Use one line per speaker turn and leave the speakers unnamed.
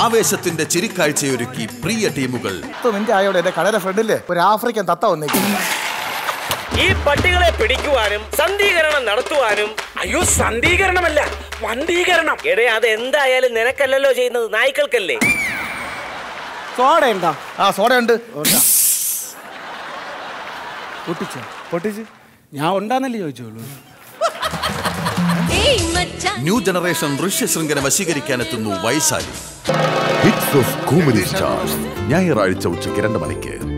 ആവേശത്തിന്റെ ചിരിക്കാഴ്ചയൊരുക്കി പ്രിയ ടീമുകൾ
പത്ത് മിനിറ്റ് ആയോടെ എന്റെ കടയുടെ ഫ്രണ്ടില് ഒരു ആഫ്രിക്കൻ തത്ത വന്നേക്കും
ഈ പട്ടികളെ പിടിക്കുവാനും സന്ധീകരണം നടത്തുവാനും
അയ്യോ സന്ധീകരണമല്ല വന്ധീകരണം
എടേ അത് എന്തായാലും നിനക്കല്ലല്ലോ ചെയ്യുന്നത് നായ്ക്കൾക്കല്ലേ
സോഡ ഉണ്ടോ
ആ സോഡ ഉണ്ട്
പൊട്ടിച്ചോ പൊട്ടിച്ച് ഞാൻ ഉണ്ടാന്നല്ലേ ചോദിച്ചോളൂ
ന്യൂ ജനറേഷൻ ഋഷ്യശൃംഖല വശീകരിക്കാനെത്തുന്നു Vaishali
hits of comedy stars ഞായറാഴ്ച ഉച്ചയ്ക്ക് രണ്ട് മണിക്ക്